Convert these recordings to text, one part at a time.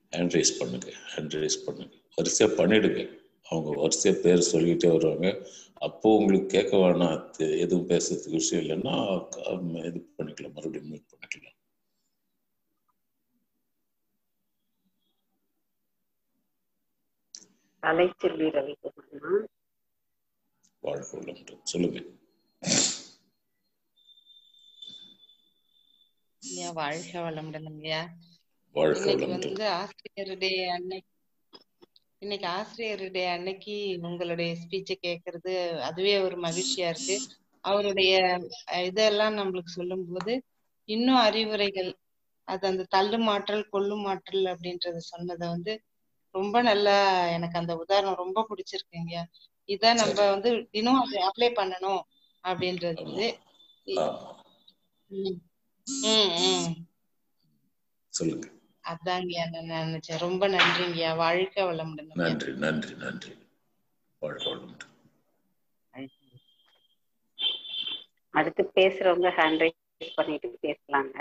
Hand raise பண்ணுங்க hand raise பண்ணுங்க வரிசையாக பண்ணிடுங்க அவங்க வரிசையாக பேர் சொல்லிக்கிட்டே வருவாங்க அப்போ உங்களுக்கு கேட்க வேணாம் தெ- எதுவும் பேசுறதுக்கு விஷயம் இல்லைன்னா க- இது பண்ணிக்கலாம் மறுபடியும் மீட் பண்ணிக்கலாம் கலைச்செல்வி ரவிக்குமார்மா வாழ்க்கை உள்ளம் சொல்லுங்க ஐயா வாழ்க வளமுடன் ஐயா வாழ்க்கை இன்னைக்கு உள்ளம் வந்து ஆசிரியர் டே அன்னைக்கு இன்னைக்கு ஆசிரியர் டே அன்னைக்கு உங்களுடைய ஸ்பீச்சை கேட்கறது அதுவே ஒரு மகிழ்ச்சியா இருக்கு அவருடைய அஹ், இதெல்லாம் நம்மளுக்கு சொல்லும்போது இன்னும் அறிவுரைகள் அது அந்த தள்ளு மாற்றல் கொள்ளு மாற்றல் அப்படின்றத சொன்னதை வந்து ரொம்ப நல்லா எனக்கு அந்த உதாரணம் ரொம்ப பிடிச்சிருக்குங்க இத நம்ம வந்து தினம் அதை அப்ளை பண்ணணும் அப்படின்றது ஆமா ம் ம் ம் சொல்லுங்க அதாங்கய்யா நான் நினைச்சேன் ரொம்ப நன்றிங்கய்யா வாழ்க வளமுடன் ஐயா. நன்றி நன்றி நன்றி வாழ்க்கை உள்ளம் அடுத்து பேசுறவங்க ஹேண்ட் ரைஸ் பண்ணிட்டு பேசலாங்க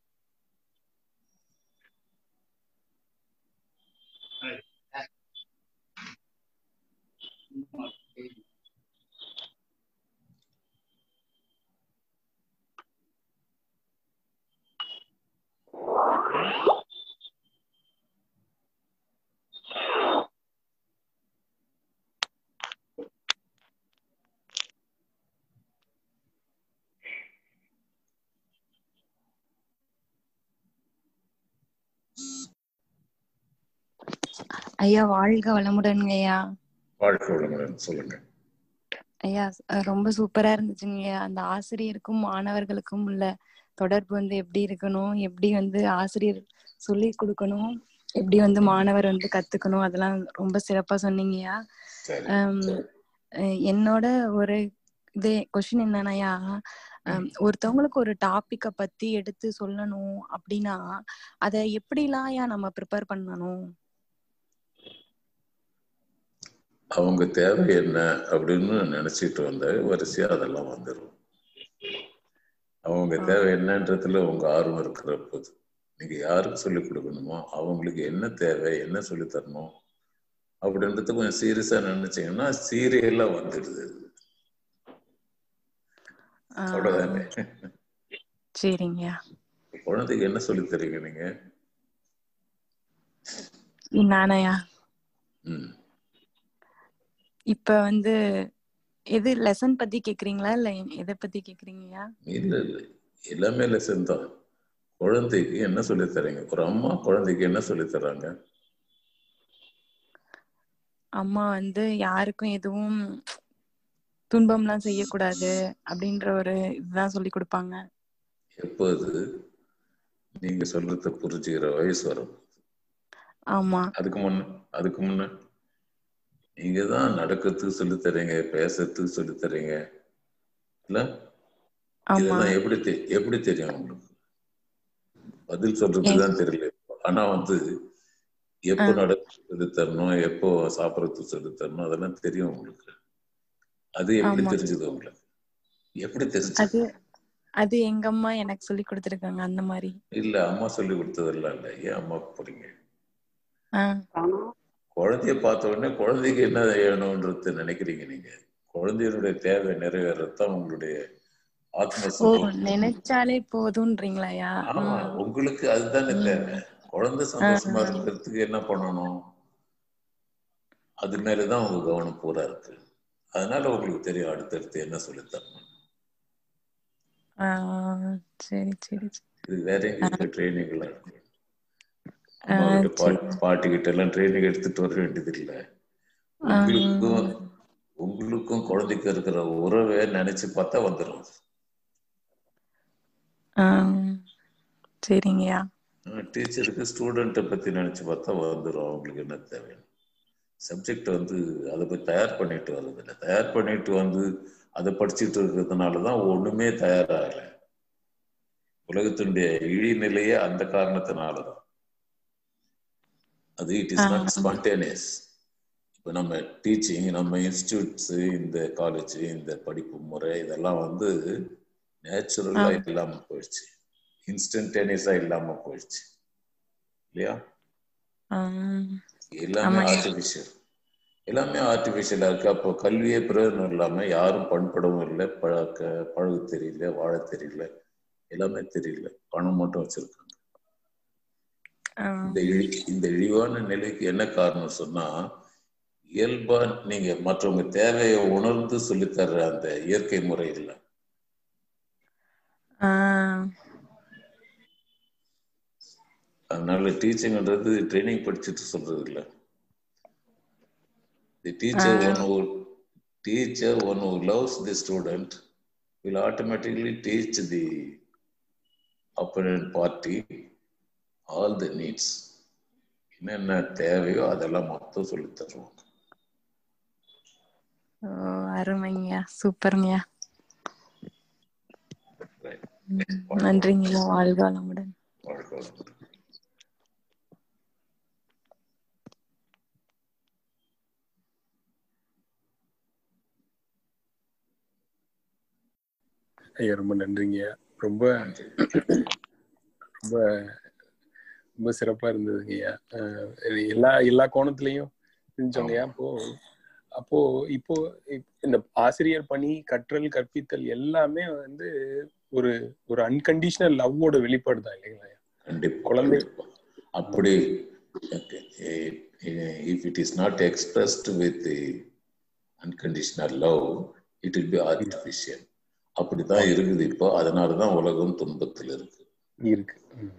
ஐயா வாழ்க வளமுடன்ங்க ஐயா வாழ்க்கை உள்ளமுடன் சொல்லுங்க ஐயா அஹ் ரொம்ப சூப்பரா இருந்துச்சுங்க ஐயா அந்த ஆசிரியருக்கும் மாணவர்களுக்கும் உள்ள தொடர்பு வந்து எப்படி இருக்கணும் எப்படி வந்து ஆசிரியர் சொல்லி கொடுக்கணும் எப்படி வந்து மாணவர் வந்து கத்துக்கணும் அதெல்லாம் ரொம்ப சிறப்பா சொன்னீங்கய்யா சரி ஹம், அஹ் என்னோட ஒரு இது கொஸ்டின் என்னன்னாயா ஹம், ஒருத்தவங்களுக்கு ஒரு டாபிக்க பத்தி எடுத்து சொல்லணும் அப்படின்னா அதை எப்படிலாம் ஐயா நம்ம ப்ரிப்பேர் பண்ணணும் அவங்க தேவை என்ன அப்படின்னு நினைச்சிட்டு வந்த வரிசையா அதெல்லாம் வந்துடும் அவங்க தேவை என்னன்றதுல உங்க ஆர்வம் இருக்கிற போது நீங்க யாருக்கு சொல்லி கொடுக்கணுமோ அவங்களுக்கு என்ன தேவை என்ன சொல்லி தரணும் அப்படின்றது கொஞ்சம் சீரியஸா நினைச்சீங்கன்னா சீரியலா வந்துடுது ஆஹ் அவ்வளவுதானே சரிங்கய்யா குழந்தைக்கு என்ன சொல்லி தரீங்க நீங்க நானயா ம் இப்ப வந்து எது லெசன் பத்தி கேக்குறீங்களா இல்ல எதை பத்தி கேக்குறீங்கய்யா இல்ல இல்ல எல்லாமே லெசன் தான் குழந்தைக்கு என்ன சொல்லி தரீங்க ஒரு அம்மா குழந்தைக்கு என்ன சொல்லி தராங்க அம்மா வந்து யாருக்கும் எதுவும் துன்பம்லாம் செய்யக்கூடாது அப்படின்ற ஒரு இதுதான் சொல்லி கொடுப்பாங்க எப்போது நீங்க சொல்றத புரிஞ்சுக்கிற வயசு வரும் ஆமா அதுக்கு முன்ன அதுக்கு முன்ன நீங்க தான் நடக்கிறதுக்கு சொல்லி தரீங்க பேசுறதுக்கு சொல்லி தரீங்க இல்ல ஆமா இதெல்லாம் எப்படி தெ- எப்படி தெரியும் உங்களுக்கு பதில் சொல்றதுக்கு தான் தெரியல ஆனா வந்து எப்போ ஆ. நடக்க சொல்லி தரணும் எப்போ சாப்பிடறதுக்கு சொல்லி தரணும் அதெல்லாம் தெரியும் உங்களுக்கு அது எப்படி ஆமா. தெரிஞ்சது உங்களுக்கு எப்படி அது தெரிஞ்சது அது எங்க அம்மா எனக்கு சொல்லி கொடுத்துருக்காங்க அந்த மாதிரி இல்ல அம்மா சொல்லி கொடுத்ததெல்லாம் இல்ல ஏன் அம்மா போறீங்க ஆஹ் குழந்தைய பார்த்த உடனே குழந்தைக்கு என்ன வேணும்ன்றது நினைக்கிறீங்க நீங்க குழந்தையினுடைய தேவை நிறைவேறத்தான் உங்களுடைய ஆத்ம ஓ சுகம் நினைச்சாலே போதும்ன்றீங்களாயா ஆமா ம். உங்களுக்கு அதுதானே ம். தேவை குழந்தை சந்தோஷமா ஆ. இருக்கிறதுக்கு என்ன பண்ணணும் அது மேலதான் உங்க கவனம் பூரா இருக்கு அதனால உங்களுக்கு தெரியும் அடுத்தடுத்து என்ன சொல்லி தரணும் ஆஹ் சரி சரி சரி. இது வேற எங்க ட்ரைனிங் எல்லாம் இருக்கு ஆ, அம்மா கிட்ட சரி. பாட்டி பாட்டி கிட்ட எல்லாம் ட்ரைனிங் எடுத்துட்டு வர வேண்டியது இல்ல ஆ. உங்களுக்கும் உங்களுக்கும் குழந்தைக்கு இருக்கிற உறவை நினைச்சு பார்த்தா வந்துடும் ஆஹ் சரிங்கய்யா டீச்சருக்கு ஸ்டூடெண்ட்டை பத்தி நினைச்சு பார்த்தா வந்துடும் அவங்களுக்கு என்ன தேவை சப்ஜெக்ட் வந்து அதை போய் தயார் பண்ணிட்டு வர்றது இல்லை தயார் பண்ணிட்டு வந்து அதை படிச்சுட்டு இருக்கிறதுனால தான் ஒண்ணுமே தயாராகல உலகத்தினுடைய இழிநிலையே அந்த காரணத்தினால தான் அது it is not uh. Spontaneous இப்போ நம்ம டீச்சிங் நம்ம இன்ஸ்டியூட்ஸ் இந்த காலேஜ் இந்த படிப்பு முறை இதெல்லாம் வந்து நேச்சுரலா ஆ. இல்லாம போயிடுச்சு இன்ஸ்டன்டேனியஸா இல்லாம போயிடுச்சு இல்லையா ஆஹ் எல்லாமே ஆமாங்க ஆர்டிஃபிஷியல் எல்லாமே ஆர்டிஃபிஷியலா இருக்கு அப்போ கல்வியே பிரயோஜனம் இல்லாம யாரும் பண்படவும் இல்லை பழக்க பழகு தெரியல வாழ தெரியல எல்லாமே தெரியல பணம் மட்டும் வச்சிருக்காங்க ஆஹ் இந்த இழி இந்த இழிவான நிலைக்கு என்ன காரணம் சொன்னா இயல்பா நீங்க மற்றவங்க தேவையை உணர்ந்து சொல்லித்தர்ற அந்த இயற்கை முறை இல்லை ஆஹ் அதனால டீச்சிங்ன்றது ட்ரைனிங் படிச்சுட்டு சொல்றது இல்லை the teacher one who teacher one who loves the student will automatically teach the opponent party all the needs என்னென்ன தேவையோ அதெல்லாம் மொத்தம் சொல்லி தருவாங்க ஓ அருமைங்கய்யா சூப்பருங்கய்யா Right. ம், நன்றிங்கய்யா வாழ்க வளமுடன் வாழ்க வளமுடன். ஐயா ரொம்ப நன்றிங்கய்யா ரொம்ப நன்றி ரொம்ப ரொம்ப சிறப்பா இருந்ததுங்கய்யா அஹ் எல்லா எல்லா கோணத்திலையும் செஞ்சோங்கய்யா அப்போ அப்போ இப்போ இப்- இந்த ஆசிரியர் பணி கற்றல் கற்பித்தல் எல்லாமே வந்து ஒரு ஒரு அன்கண்டிஷனல் லவ்வோட வெளிப்பாடு தான் இல்லைங்களா கண்டிப்பா குழந்தை கண்டிப்பா அப்படி if it is not expressed with unconditional love it will be artificial அப்படிதான் இருக்குது இப்போ அதனாலதான் உலகம் துன்பத்தில் இருக்கு இருக்கு ம்.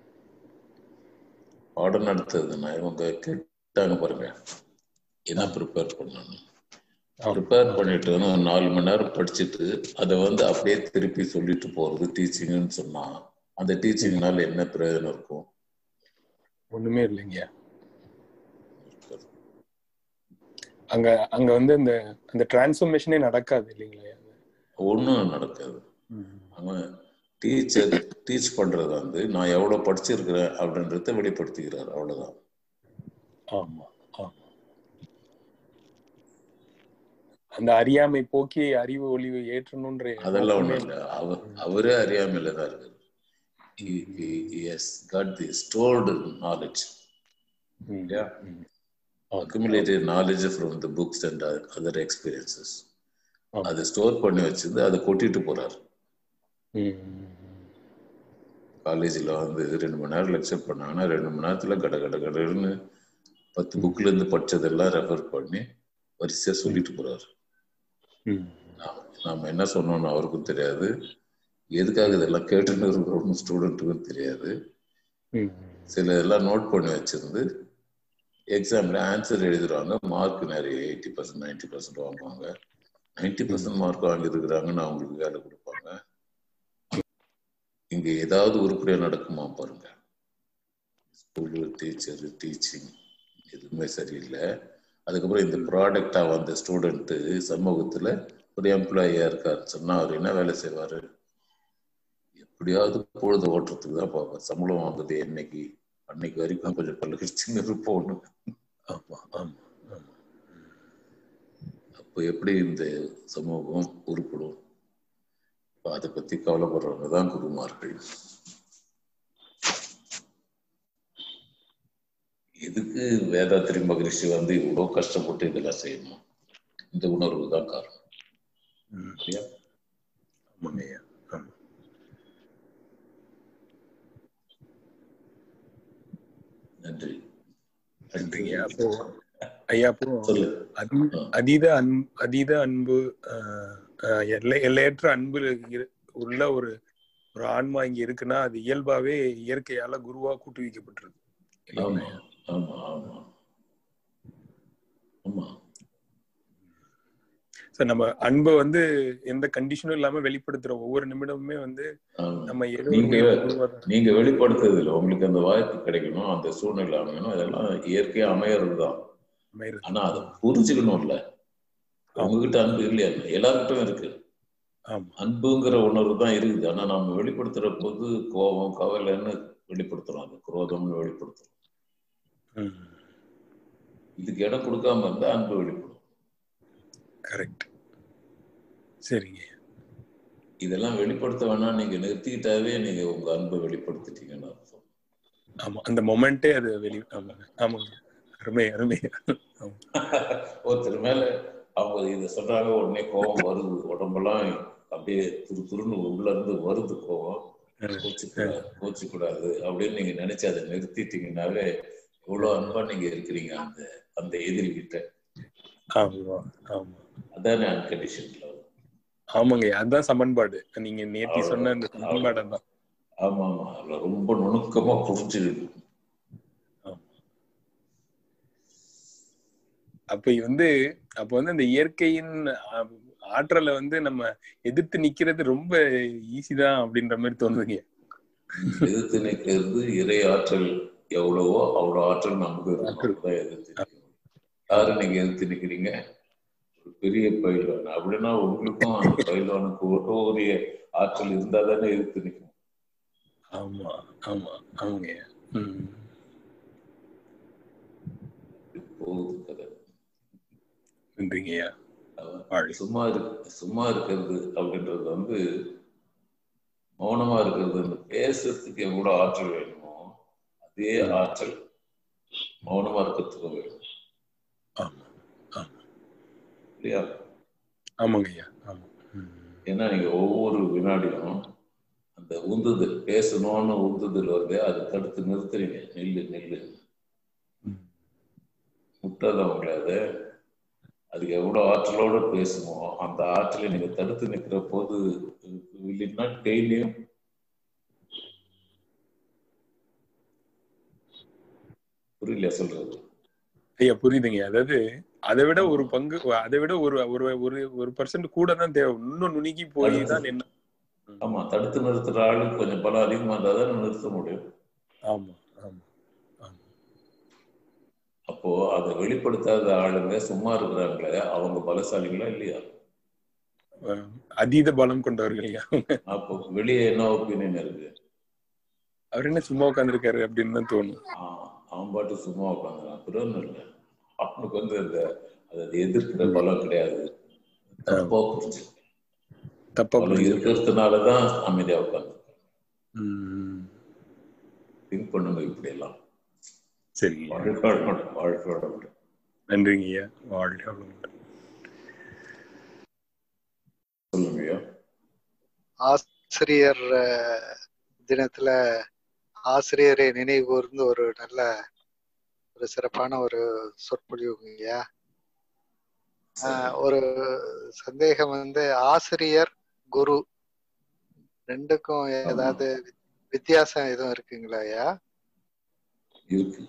பாடம் நடத்துறதுன்னா இவங்க கேட்டாங்க பாருங்க என்ன ப்ரிப்பேர் பண்ணணும் ஆமா. ப்ரிப்பேர் பண்ணிட்டு வந்து ஒரு நாலு மணி நேரம் படிச்சுட்டு அதை வந்து அப்படியே திருப்பி சொல்லிட்டு போறது டீச்சிங்னு சொன்னா அந்த டீச்சிங்னால என்ன பிரயோஜனம் இருக்கும் ஒண்ணுமே இல்லைங்கய்யா அங்க அங்க வந்து அந்த அந்த டிரான்ஸ்ஃபர்மேஷனே நடக்காது இல்லைங்களா ஒன்றும் நடக்காது அவன் டீச்சர் டீச் பண்றது வந்து நான் எவ்வளவு படிச்சிருக்கிறேன் அப்படின்றத வெளிப்படுத்திக்கிறார் அவ்வளவுதான் ஆமா ஆமா அந்த அறியாமை போக்கி அறிவு ஒளிவு ஏற்றணுன்ற அதெல்லாம் நோக்கமே ஒண்ணும் இல்லை அவர் அவரே அறியாமையில தான் இருக்காரு yes God the stored knowledge ம், Yeah. ம். Accumulated knowledge from the books and other experiences ஆமா. அதை ஸ்டோர் பண்ணி வச்சிருந்து அதை கொட்டிட்டு போறாரு ம், ம், காலேஜில் வந்து ரெண்டு மணி நேரம் லெக்சர் பண்ணாங்கன்னா ரெண்டு மணி நேரத்துல கட கட கடன்னு பத்து புக்ல இருந்து படிச்சதெல்லாம் ரெஃபர் பண்ணி வரிசையா சொல்லிட்டு போறாரு ம். நாம நாம என்ன சொன்னோம்னு அவருக்கும் தெரியாது எதுக்காக இதெல்லாம் கேட்டுன்னு இருக்கிறோம்னு ஸ்டூடெண்ட்டுக்கும் தெரியாது ம், சில இதெல்லாம் நோட் பண்ணி வச்சிருந்து எக்ஸாம்ல ஆன்சர் எழுதுறாங்க மார்க் நிறைய எயிட்டி பர்சன்ட் நைன்டி பர்சன்ட் வாங்குவாங்க நைன்டி பர்சன்ட் மார்க் வாங்கியிருக்கிறாங்கன்னு அவங்களுக்கு வேலை கொடுப்பாங்க இங்க ஏதாவது உருப்படியா நடக்குமா பாருங்க ஸ்கூலு டீச்சர் டீச்சிங் எதுவுமே சரியில்லை அதுக்கப்புறம் இந்த ப்ராடக்டா வந்த ஸ்டூடெண்ட் சமூகத்துல ஒரு எம்ப்ளாயியா இருக்காரு சொன்னா அவர் என்ன வேலை செய்வாரு எப்படியாவது பொழுது ஓட்டுறதுக்கு தான் பார்ப்பேன் சம்பளம் வாங்குது என்னைக்கு அன்னைக்கு வரைக்கும் கொஞ்சம் பல்லு கடிச்சுன்னு இருப்போம்னு ஆமா ஆமா ஆமா அப்போ எப்படி இந்த சமூகம் உருப்படும் இப்போ அதை பத்தி கவலைப்படுறவங்க தான் குருமார்கள் எதுக்கு வேதாத்திரி மகரிஷி வந்து இவ்வளவு கஷ்டப்பட்டு இதெல்லாம் செய்யணும் இந்த உணர்வு தான் காரணம் ம். இல்லையா ஆமாங்க ஐயா ஆமா நன்றி நன்றிங்க ஐயா. அப்போ ஐயா அப்போ சொல்லு அதி அதீத அன்பு அதீத அன்பு ஆஹ், ஆஹ், எல்லை எல்லையற்ற அன்பு இரு- உள்ள ஒரு ஒரு ஆன்மா இங்க இருக்குன்னா அது இயல்பாவே இயற்கையால குருவா கூட்டுவிக்கப்பட்டிருக்கு ஆமா இல்லைங்களா ஐயா? ஆமா ஆமா ஆமா சார் நம்ம அன்பை வந்து எந்த கண்டிஷனும் இல்லாம வெளிப்படுத்துற ஒவ்வொரு நிமிடமுமே வந்து ஆமா நம்ம நீங்க எல்லோருமே குருவா தான் நீங்க வெளிப்படுத்துறது இல்லை உங்களுக்கு அந்த வாய்ப்பு கிடைக்கணும் அந்த சூழ்நிலை அமையணும் அதெல்லாம் இயற்கையா அமையறது தான் அமையுது. ஆனா அதை புரிஞ்சுக்கணும்ல உங்ககிட்ட அன்பு இல்லையா எல்லார்கிட்டும் இருக்கு ஆமா அன்புங்கிற உணர்வு தான் இருக்குது ஆனா நம்ம வெளிப்படுத்துற போது கோபம் கவலைன்னு வெளிப்படுத்துறோம் அது குரோதம்னு வெளிப்படுத்துறோம் ம் இதுக்கு இடம் கொடுக்காம இருந்தா அன்பு வெளிப்படும் கரெக்ட் சரிங்க இதெல்லாம் வெளிப்படுத்த வேணாம் நீங்க நிறுத்திக்கிட்டாவே நீங்க உங்க அன்பை வெளிப்படுத்திட்டீங்கன்னு அர்த்தம் ஆமா அந்த மொமெண்டே அது வெளி ஆமாங்க ஆமாங்க அருமை அருமை ஆமா. ஒருத்தர் மேல அவங்க இதை சொல்றாங்க உடனே கோபம் வருது உடம்பெல்லாம் அப்படியே துரு துருன்னு உள்ள இருந்து வருது கோபம் கோச்சிக்கூடாது கோச்சிக்கூடாது அப்படின்னு நீங்க நினைச்சு அதை நிறுத்திட்டீங்கன்னாவே எவ்வளவு அன்பா நீங்க இருக்கிறீங்க அந்த அந்த எதிரி கிட்ட ஆமா ஆமா அதானே அன்கண்டிஷன் லவ் ஆமாங்க அதுதான் சமன்பாடு நீங்க நேத்தி சொன்ன அந்த சமன்பாடு தான் ஆமா ஆமா அதுல ரொம்ப நுணுக்கமா புரிஞ்சுக்கிது அப்ப வந்து அப்ப வந்து அந்த இயற்கையின் ஆ- ஆற்றலை வந்து நம்ம எதிர்த்து நிக்கிறது ரொம்ப ஈஸி தான் அப்படின்ற மாதிரி தோணுதுங்க எதிர்த்து நிற்கிறது இறை ஆற்றல் எவ்வளவோ அவ்வளவு ஆற்றல் நமக்கு இருக்கும் அப்பதான் எதிர்த்து நிற்கணும் யாரு நீங்க எதிர்த்து நிக்கிறீங்க ஒரு பெரிய பயில்வான் அப்படின்னா உங்களுக்கும் அந்த பயில்வானுக்கு ஒரு ஆற்றல் இருந்தா தானே எதிர்த்து நிற்கும் ஆமா ஆமா ஆமாங்க ம். போகுது கதை நன்றிங்கய்யா அதான் வாழ்க. சும்மா இருக்கு சும்மா இருக்கிறது அப்படின்றது வந்து மௌனமா இருக்கிறது அந்த பேசுறதுக்கு எவ்வளவு ஆற்றல் வேணுமோ அதே ஆற்றல் மௌனமா இருக்கிறதுக்கும் வேணும் ஆமா ஆமா இல்லையா ஆமாங்க ஐயா ஆமா ம். ஏன்னா நீங்க ஒவ்வொரு வினாடியும் அந்த உந்துதல் பேசணும்னு உந்துதல் வருது அதை தடுத்து நிறுத்துறீங்க நெல்லு நெல்லு ம். முட்டாத அவங்கள அதை அதுக்கு எவ்வளவு ஆற்றலோட பேசுமோ அந்த ஆற்றலை நீங்க தடுத்து நிற்கிற போது will it not gain you? புரியல சொல்றது ஐயா புரியுதுங்க அதாவது அதை விட ஒரு பங்கு அதை விட ஒரு ஒரு ஒரு ஒரு பர்சன்ட் கூட தான் தேவை இன்னும் நுணுகி போய் தான் என்ன ஆமா தடுத்து நிறுத்துற ஆளு கொஞ்சம் பலம் அதிகமா இருந்தா தான் நிறுத்த முடியும் ஆமா ஆமா ஆமா அப்போ அதை வெளிப்படுத்தாத ஆளுங்க சும்மா இருக்கிறாங்களே அவங்க பலசாலிகளா இல்லையா அஹ் அதீத பலம் கொண்டவர்கள் ஐயா அப்போ வெளியே என்ன ஒப்பீனியன் இருக்கு அவர் என்ன சும்மா உட்காந்துருக்காரு அப்படின்னு தான் தோணும் ஆஹ் அவன் பாட்டு சும்மா உட்காந்துறான் பிரயோஜனம் இல்லை அவனுக்கு வந்து அந்த அதை எதிர்க்கிற பலம் கிடையாது தப்பா புரிஞ்சு தப்பா பலம் புரியுது இருக்கிறதுனாலதான் அமைதியா உட்காந்து ம். திங்க் பண்ணுங்க இப்படி எல்லாம் சரிங்க வாழ்க்கை வளமுடன், வாழ்க்கை வளமுடன். நன்றிங்க ஐயா வாழ்க வளமுடன். சொல்லுங்க ஐயா ஆசிரியர் அஹ், தினத்துல ஆசிரியரை நினைவு கூர்ந்து ஒரு நல்ல ஒரு சிறப்பான ஒரு சொற்பொழிவுங்கய்யா ஆஹ், ஒரு சந்தேகம் வந்து ஆசிரியர் குரு ரெண்டுக்கும் ஏதாவது வித்தியாசம் எதுவும் இருக்குங்களா ஐயா இருக்கு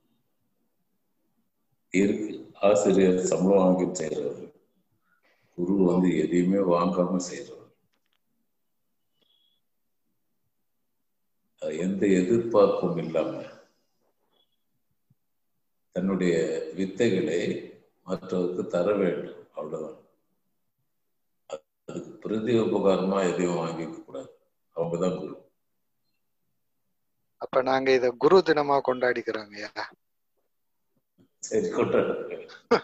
இருக்கு ஆசிரியர் சம்பளம் வாங்கி செய்யறவர் குரு வந்து எதையுமே வாங்காம செய்யறவர் அது எந்த எதிர்பார்ப்பும் இல்லாம தன்னுடைய வித்தைகளை மற்றவருக்கு தர வேண்டும் அவ்வளவுதான் அதுக்கு பிரதி உபகாரமா எதையும் வாங்கிக்க கூடாது அவங்கதான் குரு அப்ப நாங்க இத குரு தினமா கொண்டாடிக்கிறோங்க ஐயா சரி கொண்டாடுங்க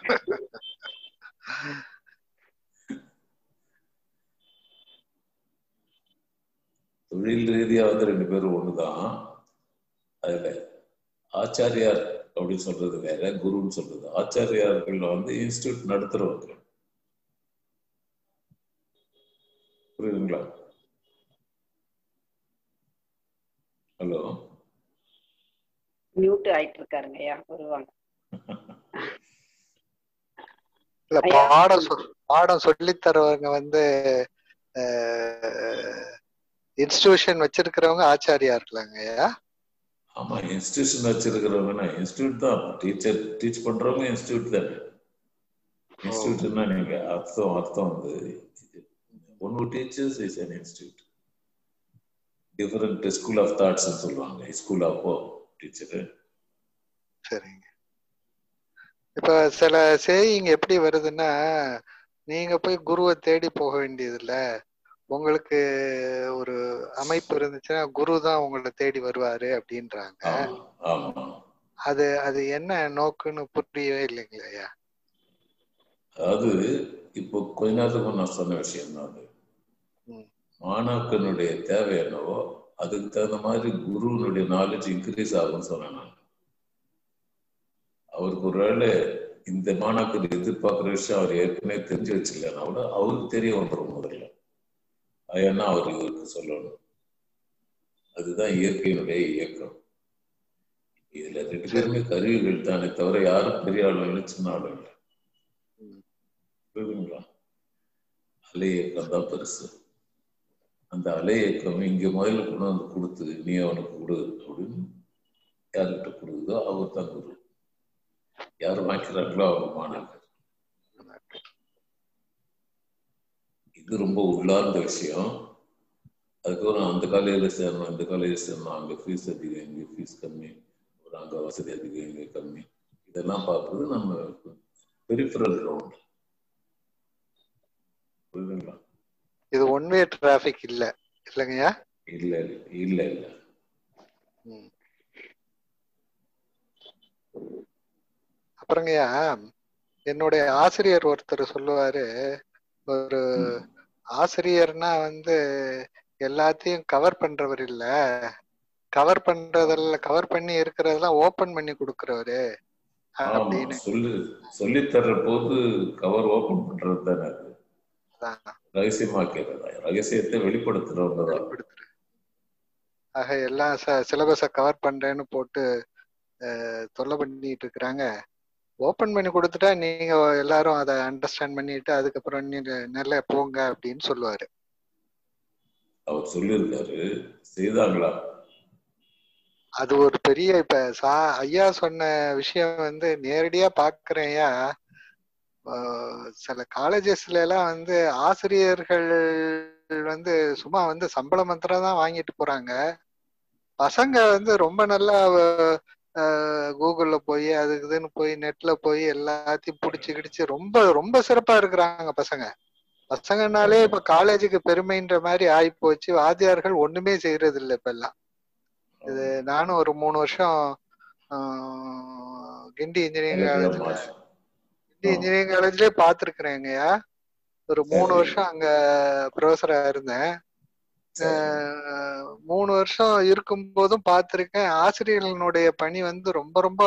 தொழில் ரீதியா வந்து ரெண்டு பேரும் ஒண்ணுதான் அதுல ஆச்சாரியார் அப்படின்னு சொல்றது வேற குருன்னு சொல்றது ஆச்சாரியார்கள் வந்து இன்ஸ்டியூட் நடத்துறவங்க புரியுதுங்களா ஹலோ மியூட் ஆயிட்டு இருக்காருங்க ஐயா வருவாங்க இல்ல ஐயா. பாடம் சொ- பாடம் சொல்லித் தரவங்க வந்து இன்ஸ்டிடியூஷன் வச்சிருக்கிறவங்க ஆச்சாரியார்களாங்க ஐயா ஆமா இன்ஸ்டிடியூஷன் வச்சிருக்கிறவங்கன்னா இன்ஸ்டியூட் தான் டீச்சர் டீச் பண்றவங்க இன்ஸ்டியூட் தானே இன்ஸ்டியூட்னா நீங்க அர்த்தம் அர்த்தம் வந்து one teachers is an institute different school of thoughts சொல்லுவாங்க ஸ்கூல் ஆஃப் டீச்சர் சரிங்க இப்ப சில சேயிங் எப்படி வருதுன்னா நீங்க போய் குருவை தேடி போக வேண்டியதில்ல உங்களுக்கு ஒரு அமைப்பு இருந்துச்சுன்னா குரு தான் உங்களை தேடி வருவாரு அப்படின்றாங்க ஆமா ஆமா அது அது என்ன நோக்குன்னு புரியவே இல்லைங்களா ஐயா அதாவது இப்போ கொஞ்ச நேரத்துக்கு முன்ன நான் சொன்ன விஷயம் தான் அது ம். மாணாக்கனுடைய தேவை என்னவோ அதுக்கு தகுந்த மாதிரி குருவினுடைய நாலேஜ் இன்க்ரீஸ் ஆகும்னு சொன்னேன் நான் அவருக்கு ஒருவேளை இந்த மாணாக்கர் எதிர்பார்க்குற விஷயம் அவர் ஏற்கனவே தெரிஞ்சு வச்சிருக்கலன்னா கூட அவருக்கு தெரிய வந்துடும் முதல்ல அது என்ன அவர் இவருக்கு சொல்லணும் அதுதான் இயற்கையினுடைய இயக்கம் இதுல ரெண்டு பேருமே கருவிகள் தானே தவிர யாரும் பெரிய ஆளும் இல்லை சின்ன ஆளும் இல்லை புரியுதுங்களா அலை இயக்கம் தான் பெருசு அந்த அலை இயக்கம் இங்க முதல்ல கொண்டு வந்து கொடுத்து நீ அவனுக்கு கொடு அப்படின்னு யார்கிட்ட கொடுக்குதோ அவர் தான் குரு யார் வாங்கிக்கிறாங்களோ அவங்க மாணாக்கர் இது ரொம்ப உள்ளார்ந்த விஷயம் அதுக்கப்புறம் அந்த காலேஜில் சேரணும் இந்த காலேஜில் சேரணும் அங்கே ஃபீஸ் அதிகம் இங்கே ஃபீஸ் கம்மி அப்புறம் அங்கே வசதி அதிகம் இங்கே கம்மி இதெல்லாம் பார்க்குறது நம்ம பெரிஃபரல் ரவுண்ட் புரியுதுங்களா இது ஒன் வே டிராபிக் இல்ல இல்லைங்கய்யா இல்ல இல்ல இல்ல ம். அப்புறங்கய்யா என்னுடைய ஆசிரியர் ஒருத்தர் சொல்லுவாரு ஒரு ம். ஆசிரியர்னா வந்து எல்லாத்தையும் கவர் பண்றவர் இல்ல கவர் பண்றதெல்லாம் கவர் பண்ணி இருக்கிறதெல்லாம் ஓபன் பண்ணி கொடுக்கறவரு ஆமா அப்படின்னு சொல்லு சொல்லி தர்ற போது கவர் ஓபன் பண்றது தானே அது அதான் ரகசியமாக்கிறது ரகசியத்தை வெளிப்படுத்துறவங்க தான் வெளிப்படுத்துறாரு. ஆக எல்லாம் சிலபஸ கவர் பண்றேன்னு போட்டு அஹ், தொல்லை பண்ணிட்டு இருக்கிறாங்க ஓபன் பண்ணி கொடுத்துட்டா நீங்க எல்லாரும் அதை அண்டர்ஸ்டாண்ட் பண்ணிட்டு அதுக்கப்புறம் நீங்க நல்ல போங்க அப்படின்னு சொல்லுவாரு அவர் சொல்லியிருக்காரு செய்தாங்களா அது ஒரு பெரிய இப்ப சா ஐயா சொன்ன விஷயம் வந்து நேரடியா பாக்குறேன்யா சில காலேஜஸ்ல எல்லாம் வந்து ஆசிரியர்கள் வந்து சும்மா வந்து சம்பள மந்திரம் தான் வாங்கிட்டு போறாங்க பசங்க வந்து ரொம்ப நல்லா அஹ், கூகுள்ல போய் அதுக்கு இதுன்னு போய் நெட்ல போய் எல்லாத்தையும் புடிச்சு கிடிச்சு ரொம்ப ரொம்ப சிறப்பா இருக்கிறாங்க பசங்க பசங்கனாலே இப்ப காலேஜுக்கு பெருமைன்ற மாதிரி ஆகி போச்சு வாத்தியார்கள் ஒண்ணுமே செய்யறது இல்லை இப்ப எல்லாம் இது நானும் ஒரு மூணு வருஷம் ஆஹ், கிண்டி இன்ஜினியரிங் காலேஜ்ல மாஷ். கிண்டி இன்ஜினியரிங் காலேஜ்லயே பாத்துருக்கிறேங்கய்யா ஒரு மூணு சரி. வருஷம் அங்க ப்ரொஃபஸரா இருந்தேன் சரி. ஆஹ், மூணு வருஷம் இருக்கும் போதும் பார்த்திருக்கேன் ஆசிரியர்களுடைய பணி வந்து ரொம்ப ரொம்ப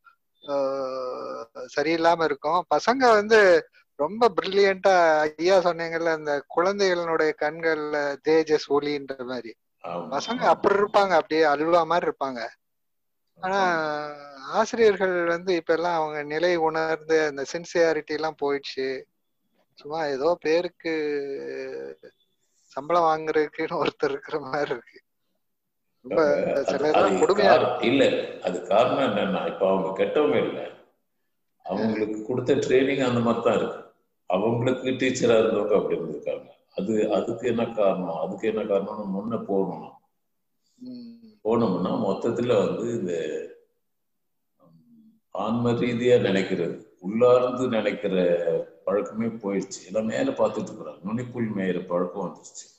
ஆஹ், சரியில்லாம இருக்கும் பசங்க வந்து ரொம்ப பிரில்லியண்டா ஐயா சொன்னீங்கல்ல அந்த குழந்தைகளுடைய கண்கள்ல தேஜஸ் ஒளின்ற மாதிரி ஆமா. பசங்க அப்படி இருப்பாங்க அப்படியே அல்வா மாதிரி இருப்பாங்க ஆனா ஆசிரியர்கள் வந்து இப்ப எல்லாம் அவங்க நிலை உணர்ந்து அந்த சின்சியாரிட்டி எல்லாம் போயிடுச்சு சும்மா ஏதோ பேருக்கு சம்பளம் வாங்குறதுக்குன்னு ஒருத்தர் இருக்கிற மாதிரி இருக்கு ரொம்ப அது- சிலர்லாம் அது கொடுமையா கார- இருக்கு இல்ல அது காரணம் என்னன்னா இப்ப அவங்க கெட்டவங்க இல்ல அவங்களுக்கு கொடுத்த ட்ரைனிங் அந்த மாதிரி தான் இருக்கு அவங்களுக்கு டீச்சரா இருந்தவங்க அப்படி இருந்திருக்காங்க அது அதுக்கு என்ன காரணம் அதுக்கு என்ன காரணம்னு முன்ன போகணும் உம் போனோம்னா மொத்தத்துல வந்து இந்த உம், ஆன்ம ரீதியா நினைக்கிறது உள்ளார்ந்து நினைக்கிற பழக்கமே போயிடுச்சு எல்லாம் மேல பார்த்துட்டு இருக்கிறாங்க நுனிப்புல் மேயிற பழக்கம் வந்துருச்சு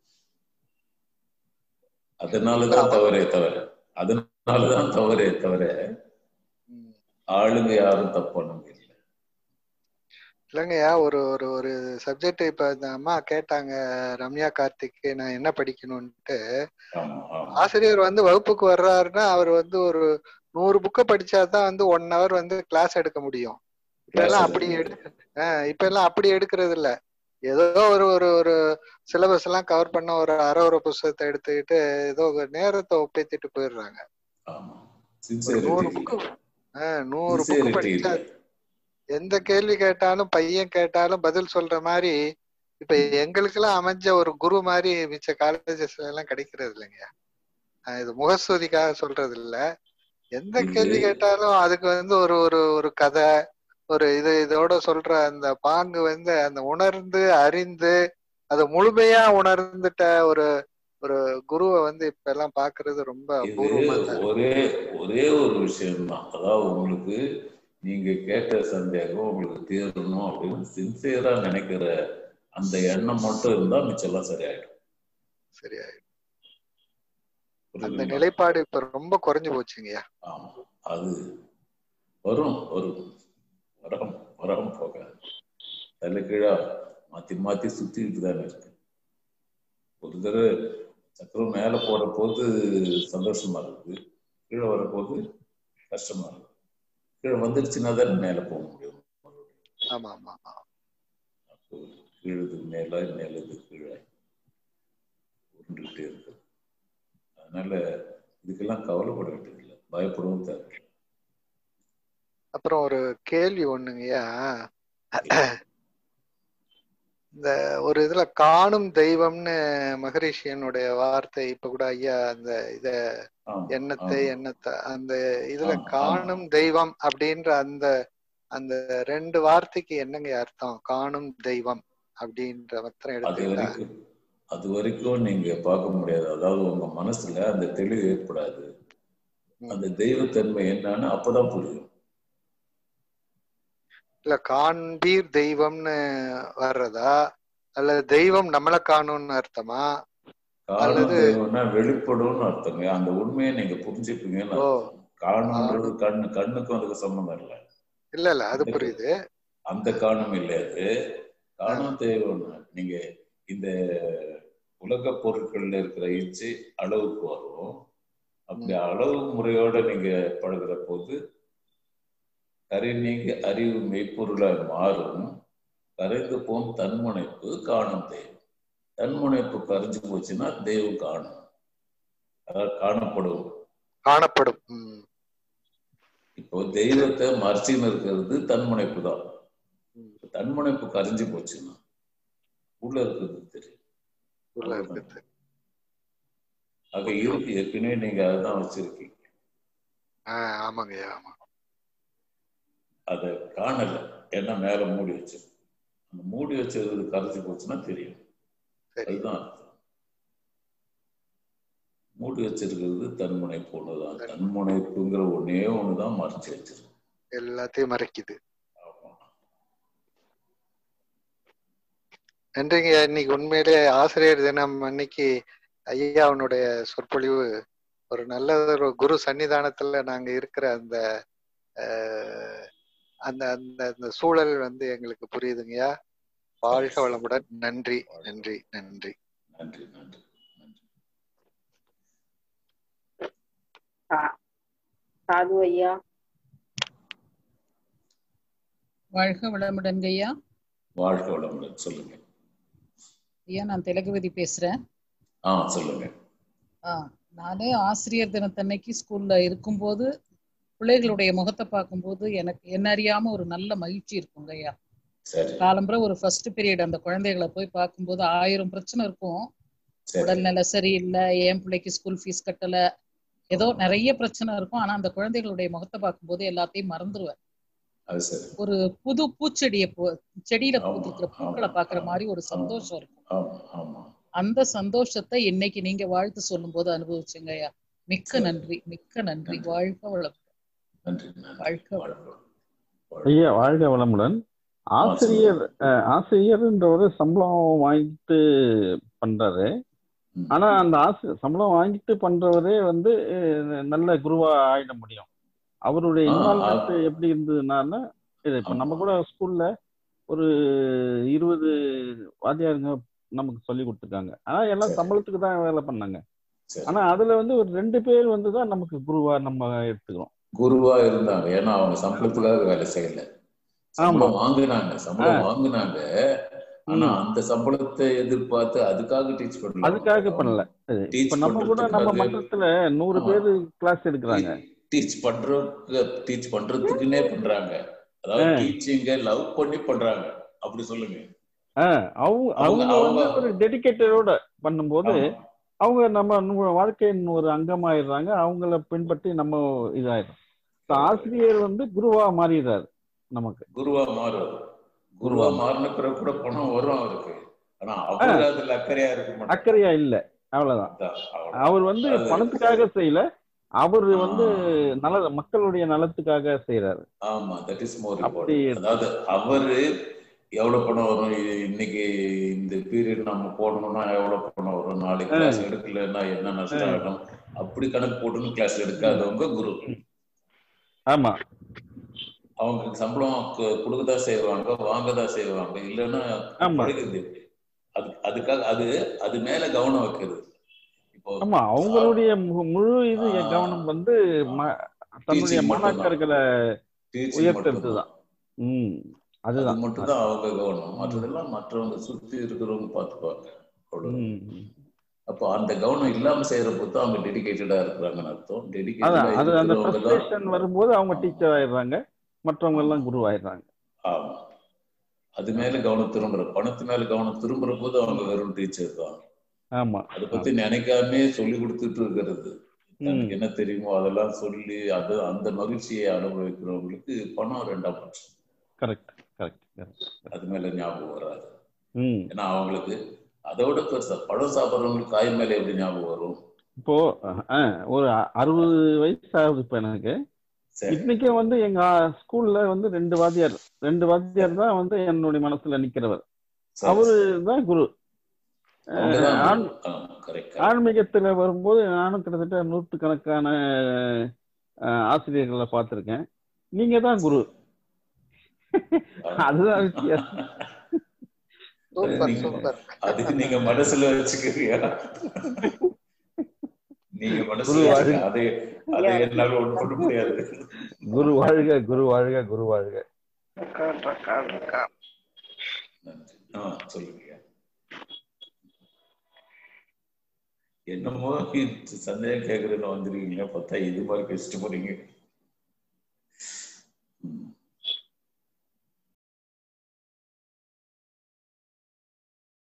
அதனாலதான் தவறே தவிர அதனாலதான் தவறே தவிர உம். ஆளுங்க யாரும் தப்பானவங்க இல்லை இல்லைங்கய்யா ஒரு ஒரு ஒரு சப்ஜெக்ட் இப்ப இந்த அம்மா கேட்டாங்க ரம்யா கார்த்திக் நான் என்ன படிக்கணும்ட்டு ஆமா ஆமா ஆசிரியர் வந்து வகுப்புக்கு வர்றாருன்னா அவர் வந்து ஒரு நூறு புக்கை படிச்சாதான் வந்து ஒன் ஹவர் வந்து கிளாஸ் எடுக்க முடியும் இப்ப Class எல்லாம் எடுக்க அப்படி எடு முடியும். ஆஹ் இப்ப எல்லாம் அப்படி எடுக்கிறது இல்ல ஏதோ ஒரு ஒரு ஒரு சிலபஸ் எல்லாம் கவர் பண்ண ஒரு அரை ஒரு புஸ்தகத்தை எடுத்துக்கிட்டு ஏதோ ஒரு நேரத்தை ஒப்பேத்திட்டு போயிடுறாங்க ஆமா ஒரு நூறு சின்சியரிட்டி புக்கு ஆஹ் நூறு புக்கு சின்சியரிட்டி படிச்சா இல்லை எந்த கேள்வி கேட்டாலும் பையன் கேட்டாலும் பதில் சொல்ற மாதிரி இப்ப எங்களுக்கெல்லாம் அமைஞ்ச ஒரு குரு மாதிரி மிச்ச காலேஜஸ்ல எல்லாம் கிடைக்கிறது இல்லைங்க இது முகஸ்துதிக்காக சொல்றது இல்ல எந்த இது- கேள்வி கேட்டாலும் அதுக்கு வந்து ஒரு ஒரு ஒரு கதை ஒரு இது இதோட சொல்ற அந்த பாங்கு வந்து அந்த உணர்ந்து அறிந்து அதை முழுமையா உணர்ந்துட்ட ஒரு ஒரு குருவை வந்து இப்ப எல்லாம் பாக்குறது ரொம்ப இது அபூர்வமா தான் ஒரே ஒரே ஒரு விஷயம்தான் அதாவது உங்களுக்கு நீங்க கேட்ட சந்தேகம் உங்களுக்கு தீரணும் அப்படின்னு சின்சியரா நினைக்கிற அந்த எண்ணம் மட்டும் இருந்தா மிச்சம்லாம் சரியாயிடும் சரியா அந்த புரியுதுங்களா? நிலைப்பாடு இப்ப ரொம்ப குறைஞ்சு போச்சுங்கய்யா ஆமா அது வரும் வரும் வரம் வரம் போகாது தலை கீழா மாத்தி மாத்தி சுத்திட்டு தானே இருக்கு ஒரு தடவை சக்கரம் மேல போற போது சந்தோஷமா இருக்குது கீழே வர போது கஷ்டமா இருக்கு கீழே வந்துருச்சுன்னா தான் மேல போக முடியும் ஆமா ஆமா ஆமா. அப்போ கீழது மேல மேலது கீழே உருண்டுகிட்டே இருக்கு அதனால இதுக்கெல்லாம் கவலைப்பட வேண்டியதில்லை பயப்படவும் தேவை அப்புறம் ஒரு கேள்வி ஒண்ணுங்கய்யா இந்த ஒரு இதுல காணும் தெய்வம்னு மகரிஷியனுடைய வார்த்தை இப்ப கூட ஐயா அந்த இத ஆமா, எண்ணத்தை ஆமா. எண்ணத்தை அந்த இதுல ஆமா, காணும் தெய்வம் அப்படின்ற அந்த அந்த ரெண்டு வார்த்தைக்கு என்னங்க அர்த்தம் காணும் தெய்வம் அப்படின்ற மாத்திரம் அது எடுத்துக்கிட்டா வரைக்கும் அது வரைக்கும் நீங்க பார்க்க முடியாது அதாவது உங்க மனசுல அந்த தெளிவு ஏற்படாது அந்த தெய்வத்தன்மை என்னன்னு அப்பதான் புரியும் இல்ல காண்பீர் தெய்வம்னு வர்றதா அல்லது தெய்வம் நம்மளை காணும்னு அர்த்தமா காரணம் அல்லது- தெய்வம்னா வெளிப்படும்னு அர்த்தங்க அந்த உண்மையை நீங்க புரிஞ்சுப்பீங்கன்னு ஓ. அர்த்தம் காரணம்ன்றது கண்ணு கண்ணுக்கும் அதுக்கு சம்மந்தம் இல்லை இல்ல இல்ல அது அந்த- புரியுது அந்த காரணம் இல்லை அது காரணம் தெய்வம் நீங்க இந்த உலக பொருட்கள்ல இருக்கிற இச்சு அளவுக்கு வரும் அப்படி அளவு முறையோட நீங்க பழகுற போது கரை நீங்கி அறிவு மெய்ப்பொருளாய் மாறும் கரைந்து போம் தன்முனைப்பு காணும் தெய்வம் தன்முனைப்பு கரைஞ்சு போச்சுன்னா தெய்வம் காணும் அதாவது காணப்படும் காணப்படும் ம், இப்போ தெய்வத்தை மறைச்சின்னு இருக்கிறது தன்முனைப்பு தான் ம். தன்முனைப்பு கரைஞ்சு போச்சுன்னா உள்ள இருக்கிறது தெரியும் உள்ள இருக்குது ஆக இருக்கு ஏற்கனவே நீங்க அதுதான் வச்சிருக்கீங்க ஆஹ் ஆமாங்கய்யா ஆமா அதை காணல ஏன்னா மேல மூடி வச்சிருக்கு அந்த மூடி வச்சது கரைஞ்சு போச்சுன்னா தெரியும் சரி அதுதான் அர்த்தம் மூடி வச்சிருக்கிறது தன்முனைப்பு ஒண்ணுதான் தன்முனைப்புங்கிற ஒன்னே ஒண்ணுதான் மறைச்சு வச்சிருக்கு எல்லாத்தையும் மறைக்குது ஆமா நன்றிங்க இன்னைக்கு உண்மையிலே ஆசிரியர் தினம் அன்னைக்கு ஐயா அவனுடைய சொற்பொழிவு ஒரு நல்ல ஒரு குரு சன்னிதானத்துல நாங்க இருக்கிற அந்த அஹ், அந்த அந்த அந்த சூழல் வந்து எங்களுக்கு புரியுதுங்கய்யா வாழ்க வளமுடன் நன்றி நன்றி நன்றி நன்றி நன்றி நன்றி சா- சாது ஐயா வாழ்க வளமுடன் ஐயா வாழ்க்கை வளமுடன் சொல்லுங்க ஐயா நான் திலகவதி பேசுறேன் ஆ சொல்லுங்க ஆ நானு ஆசிரியர் தினத்தன்னைக்கு ஸ்கூல்ல இருக்கும்போது பிள்ளைகளுடைய முகத்தை பார்க்கும்போது எனக்கு என்ன அறியாம ஒரு நல்ல மகிழ்ச்சி இருக்குங்க ஐயா சரி காலம்புற ஒரு ஃபர்ஸ்ட் பீரியட் அந்த குழந்தைகளை போய் பார்க்கும்போது ஆயிரம் பிரச்சனை இருக்கும் சரி உடல்நிலை சரியில்லை என் பிள்ளைக்கு ஸ்கூல் ஃபீஸ் கட்டல ஏதோ நிறைய பிரச்சனை இருக்கும் ஆனா அந்த குழந்தைகளுடைய முகத்தை பார்க்கும்போது எல்லாத்தையும் மறந்துடுவேன் அது சரி ஒரு புது பூச்செடியை போ செடியில ஆமா, பூத்திருக்கிற ஆமா, பூக்களை பாக்குற ஆமா, மாதிரி ஒரு ஆமா. சந்தோஷம் இருக்கும் ஆமா ஆமா அந்த சந்தோஷத்தை இன்னைக்கு நீங்க வாழ்த்து சொல்லும் போது அனுபவிச்சுங்க ஐயா மிக்க சரி. நன்றி மிக்க நன்றி நன்றி. வாழ்க வளம் நன்றி நன்றி வாழ்க வாழ்க ஐயா வாழ்க வளமுடன் ஆசிரியர் அஹ், ஆசிரியர்ன்ற சம்பளம் வாங்கிட்டு பண்றாரு ம். ஆனா அந்த ஆசி சம்பளம் வாங்கிட்டு பண்றவரே வந்து அஹ், நல்ல குருவா ஆயிட முடியும் அவருடைய ஆ, இன்வால்மெண்ட் ஆ. எப்படி இருந்ததுனால இது இப்ப நம்ம ஆமா. கூட ஸ்கூல்ல ஒரு இருபது வாத்தியாருங்க நமக்கு சொல்லி கொடுத்துருக்காங்க ஆனா எல்லாம் சரி. சம்பளத்துக்கு தான் வேலை பண்ணாங்க சரி ஆனா அதுல வந்து ஒரு ரெண்டு பேர் வந்து தான் நமக்கு குருவா நம்ம எடுத்துக்கிறோம் குருவா இருந்தாங்க ஏன்னா அவங்க சம்பளத்துக்காக வேலை செய்யல சம்பளம் வாங்குனாங்க சம்பளம் வாங்குனாங்க ஆனா ம். அந்த சம்பளத்தை எதிர்பார்த்து அதுக்காக டீச் பண்ணல அதுக்காக பண்ணல அது Teach இப்ப நம்ம கூட நம்ம பண்றதுக்காக- மன்றத்துல நூறு ஆமா. பேர் கிளாஸ் எடுக்கிறாங்க டீச் பண்றதுக்கு டீச் பண்றதுக்குன்னே பண்றாங்க அதாவது ஆ. டீச்சிங்க லவ் பண்ணி பண்றாங்க அப்படி சொல்லுங்க ஆஹ் அவங்க அவங்க- அவங்க வந்து அவங்க- ஒரு டெடிகேட்டடோட பண்ணும்போது ஆமா. அவங்க நம்ம நம்ம வாழ்க்கையின் ஒரு அங்கமாயிடுறாங்க அவங்கள பின்பற்றி நம்ம இதாயிடும் இப்ப ஆசிரியர் வந்து குருவா மாறிடுறாரு நமக்கு குருவா மாறும் குருவா மாறின பிறகு கூட பணம் வரும் அவருக்கு ஆனா அவரு அதுல அக்கறையா இருக்க மாட்டாங்க அக்கறையா இல்ல அவ்வளவுதான் அதான், அவ்வளவு. அவர் வந்து அது- பணத்துக்காக செய்யல அவர் வந்து ஆ. நல மக்களுடைய நலத்துக்காக செய்யறாரு ஆமா தட் இஸ் மோர் அப்படி இம்பார்ட்டன்ட் அதாவது அவரு எவ்வளவு பணம் வரும் இ- இன்னைக்கு இந்த பீரியட் நம்ம போடணும்னா எவ்வளவு பணம் வரும் நாளைக்கு ஆ. கிளாஸ் எடுக்கலைன்னா என்ன நஷ்டம் ஆ. ஆகும் அப்படி கணக்கு போட்டுன்னு கிளாஸ் எடுக்காதவங்க குரு ஆமா அவங்க சம்பளம் கு- கொடுக்கதான் செய்வாங்க வாங்கதான் செய்வாங்க இல்லைன்னா ஆமா. படிக்கிறது எப்படி அது அதுக்காக அது அது மேல கவனம் வைக்கிறது இப்போ ஆமா அவங்களுடைய மு- முழு இது கவனம் வந்து ம- தன்னுடைய Teaching மட்டும்தான். மாணாக்கர்களை டீச்சிங் உயர்த்துறது மட்டும்தான் தான் ம் அது அதுதான் மட்டும் தான் அவங்க கவனம் மற்றதெல்லாம் மற்றவங்க சுத்தி இருக்கிறவங்க பார்த்துப்பாங்க அவ்வளவு ம். அப்போ அந்த கவனம் இல்லாம செய்யறப்போ தான் அவங்க டெடிகேட்டடா இருக்கிறாங்கன்னு அர்த்தம் டெடிகேட்டடா அதான் அது அந்த இருக்கிறவங்க தான் ஃப்ரஸ்ட்ரேஷன் வரும்போது அவங்க டீச்சர் ஆயிடுறாங்க மற்றவங்க எல்லாம் குரு ஆயிடுறாங்க ஆமா அது மேல கவனம் திரும்புற பணத்து மேல கவனம் திரும்புற போது அவங்க வெறும் டீச்சர் தான் ஆமா அதை பத்தி நினைக்காம சொல்லி கொடுத்துட்டு இருக்கிறது தனக்கு என்ன தெரியுமோ அதெல்லாம் சொல்லி அது அந்த மகிழ்ச்சியை அனுபவிக்கிறவங்களுக்கு பணம் ரெண்டாம் பட்சம் கரெக்ட் கரெக்ட் கரெக்ட் அது மேல ஞாபகம் வராது ம் ஏன்னா அவங்களுக்கு அதோட பெருசா பழம் சாப்பிட்றவங்களுக்கு காய் மேல எப்படி ஞாபகம் வரும் இப்போ அஹ், ஒரு அறுபது வயசு ஆகுது இப்போ எனக்கு சரி இன்னைக்கு வந்து எங்க ஸ்கூல்ல வந்து ரெண்டு வாத்தியார் ரெண்டு வாத்தியார் தான் வந்து என்னுடைய மனசுல நிக்கிறவர் சரி அவரு சரி தான் குரு அவங்கதான் அஹ், ஆண் குரு. ஆ, correct, correct. ஆன்மீகத்துல வரும்போது நானும் கிட்டத்தட்ட நூற்றுக்கணக்கான அஹ், ஆசிரியர்களை பார்த்திருக்கேன் நீங்க தான் குரு அதுதான் வித்தியாசம் சூப்பர் நீங்க சூப்பர் அதுக்கு நீங்க மனசுல வச்சுக்கிறீங்க நீங்க குரு மனசுல வாழ்க வச்சுக்க அதை அதை என்னால ஒண்ணு பண்ண முடியாது குரு வாழ்க குரு வாழ்க குரு வாழ்க நன்றி ஆ சொல்லுங்க என்னமோ இது சந்தேகம் கேக்குறேன்னு வந்துருக்கீங்க பார்த்தா இது மாதிரி பேசிட்டு போறீங்க